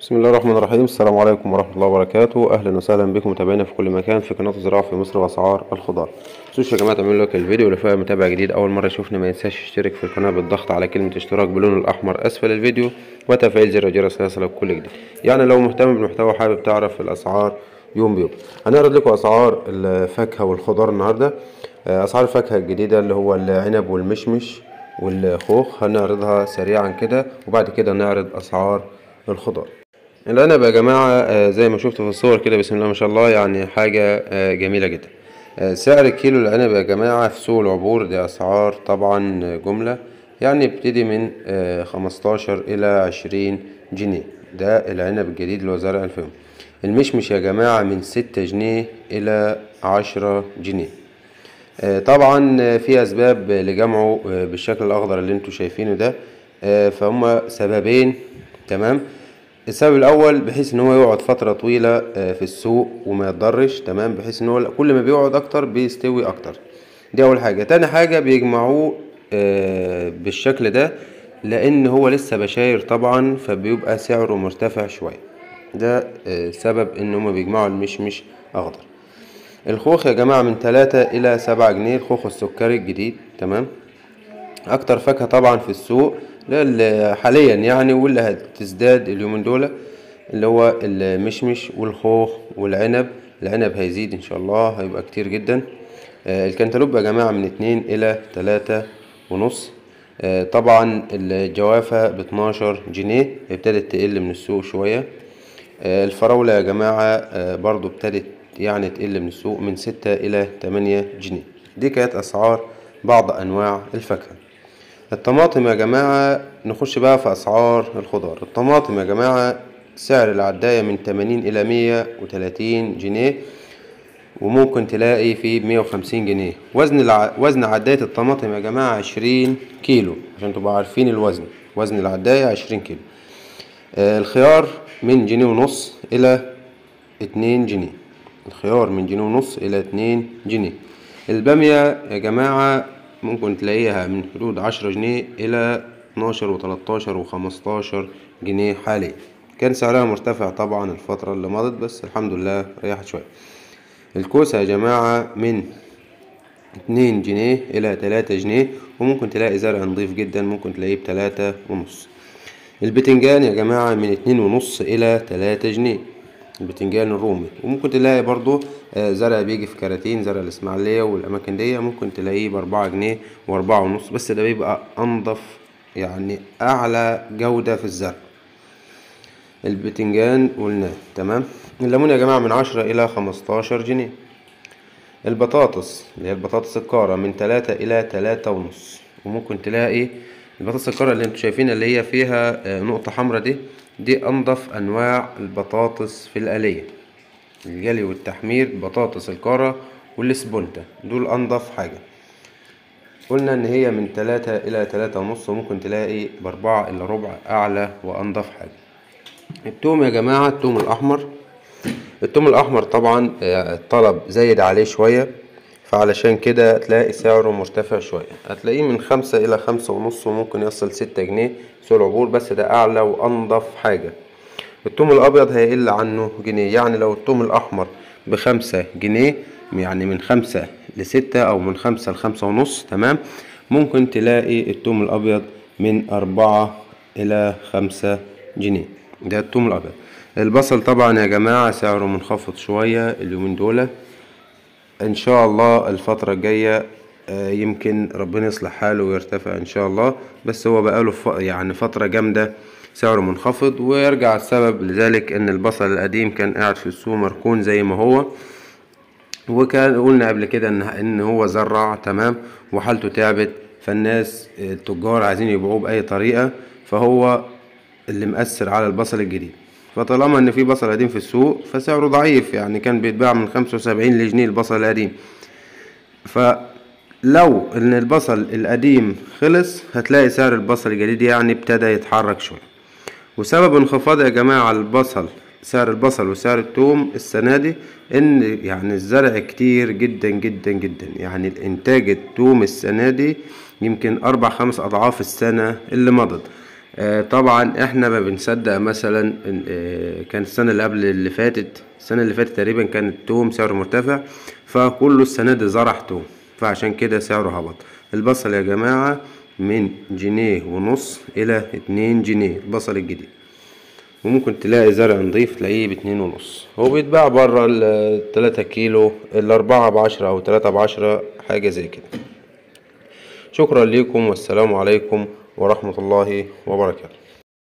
بسم الله الرحمن الرحيم السلام عليكم ورحمة الله وبركاته أهلا وسهلا بكم متابعينا في كل مكان في قناة الزراعة في مصر وأسعار الخضار متنسوش يا جماعة تعملوا لايك للفيديو ولو فيها متابع جديد أول مرة يشوفنا ما ينساش يشترك في القناة بالضغط على كلمة اشتراك باللون الأحمر أسفل الفيديو وتفعيل زر الجرس ليصلك كل جديد يعني لو مهتم بالمحتوى حابب تعرف الأسعار يوم بيوم هنعرض لكم أسعار الفاكهة والخضار النهاردة أسعار الفاكهة الجديدة اللي هو العنب والمشمش والخوخ هنعرضها سريعا كده وبعد كده نعرض أسعار الخضار العنب يا جماعة آه، زي ما شفتوا في الصور كده بسم الله ما شاء الله يعني حاجة آه، جميلة جدا آه، سعر كيلو العنب يا جماعة في سوق العبور دي أسعار طبعا جملة يعني بتدي من خمستاشر إلى عشرين جنيه ده العنب الجديد اللي هو زرع الفيوم المشمش يا جماعة من ستة جنيه إلى عشرة جنيه طبعا في أسباب لجمعه بالشكل الأخضر اللي انتوا شايفينه ده فهم سببين تمام السبب الاول بحيث ان هو يقعد فتره طويله في السوق وما يتضرش تمام بحيث ان هو كل ما بيقعد اكتر بيستوي اكتر دي اول حاجه تاني حاجه بيجمعوه بالشكل ده لان هو لسه بشاير طبعا فبيبقى سعره مرتفع شويه ده سبب ان هما بيجمعوا المشمش اخضر الخوخ يا جماعه من تلاتة الى سبعة جنيه الخوخ السكري الجديد تمام اكتر فاكهه طبعا في السوق حاليا يعني واللي هتزداد اليومين دول اللي هو المشمش والخوخ والعنب العنب هيزيد ان شاء الله هيبقى كتير جدا الكنتالوب يا جماعة من اتنين الى تلاتة ونص طبعا الجوافة باتناشر جنيه ابتدت تقل من السوق شوية الفراولة يا جماعة برضو ابتدت يعني تقل من السوق من ستة الى تمانية جنيه دي كانت اسعار بعض انواع الفاكهة الطماطم يا جماعة نخش بقى في أسعار الخضار الطماطم يا جماعة سعر العداية من تمانين إلى مية وتلاتين جنيه وممكن تلاقي في مية وخمسين جنيه وزن الع... وزن عداية الطماطم يا جماعة عشرين كيلو عشان تبقوا عارفين الوزن وزن العداية عشرين كيلو آه الخيار من جنيه ونص إلى اتنين جنيه الخيار من جنيه ونص إلى اتنين جنيه البامية يا جماعة ممكن تلاقيها من حدود عشرة جنيه إلى اتناشر وتلاتاشر وخمستاشر جنيه حاليا كان سعرها مرتفع طبعا الفترة اللي مضت بس الحمد لله ريحت شوية الكوسة يا جماعة من اتنين جنيه إلى تلاتة جنيه وممكن تلاقي زرع نضيف جدا ممكن تلاقيه بتلاتة ونص البتنجان يا جماعة من اتنين ونص إلى تلاتة جنيه البتنجان الرومي وممكن تلاقي برضو زرع بيجي في كراتين زرع الاسماعيلية والاماكن دي ممكن تلاقيه باربعة جنيه واربعة ونص بس ده بيبقى انضف يعني اعلى جودة في الزرع البتنجان قلناه تمام الليمون يا جماعة من عشرة الى خمستاشر جنيه البطاطس اللي هي البطاطس الكارة من تلاتة الى تلاتة ونص وممكن تلاقي البطاطس الكارة اللي انتوا شايفينها اللي هي فيها نقطة حمرا دي دي أنظف أنواع البطاطس في الآلية الجلي والتحمير بطاطس الكارة والسبونتا دول أنظف حاجة قلنا إن هي من تلاتة إلى تلاتة ونص وممكن تلاقي بأربعة إلا ربع أعلى وأنظف حاجة التوم يا جماعة التوم الأحمر التوم الأحمر طبعا الطلب زايد عليه شوية فعلشان كده تلاقي سعره مرتفع شوية هتلاقيه من خمسة إلى خمسة ونص وممكن يصل ستة جنيه سوق العبور بس ده أعلى وأنضف حاجة التوم الأبيض هيقل عنه جنيه يعني لو التوم الأحمر بخمسة جنيه يعني من خمسة لستة أو من خمسة لخمسة ونص تمام ممكن تلاقي التوم الأبيض من أربعة إلى خمسة جنيه ده التوم الأبيض البصل طبعا يا جماعة سعره منخفض شوية اليومين دول ان شاء الله الفترة الجاية يمكن ربنا يصلح حاله ويرتفع ان شاء الله بس هو بقاله يعني فترة جامدة سعره منخفض ويرجع السبب لذلك ان البصل القديم كان قاعد في السوق مركون زي ما هو وكان قلنا قبل كده ان ان هو زرع تمام وحالته تعبت فالناس التجار عايزين يبيعوه باي طريقة فهو اللي مأثر على البصل الجديد فطالما ان في بصل قديم في السوق فسعره ضعيف يعني كان بيتباع من خمسة وسبعين لجنيه البصل القديم فلو ان البصل القديم خلص هتلاقي سعر البصل الجديد يعني ابتدى يتحرك شوية وسبب انخفاض يا جماعة البصل سعر البصل وسعر التوم السنة دي ان يعني الزرع كتير جدا جدا جدا يعني الانتاج التوم السنة دي يمكن اربع خمس اضعاف السنة اللي مضت آه، طبعا احنا ما بنصدق مثلا إن- آه، كان السنة اللي قبل اللي فاتت السنة اللي فاتت تقريبا كان التوم سعره مرتفع فكله السنة دي زرع توم فعشان كده سعره هبط البصل يا جماعة من جنيه ونص إلى اتنين جنيه البصل الجديد وممكن تلاقي زرع نضيف تلاقيه باتنين ونص هو بيتباع برا التلاتة كيلو الأربعة بعشرة أو تلاتة بعشرة حاجة زي كده شكرا لكم والسلام عليكم ورحمة الله وبركاته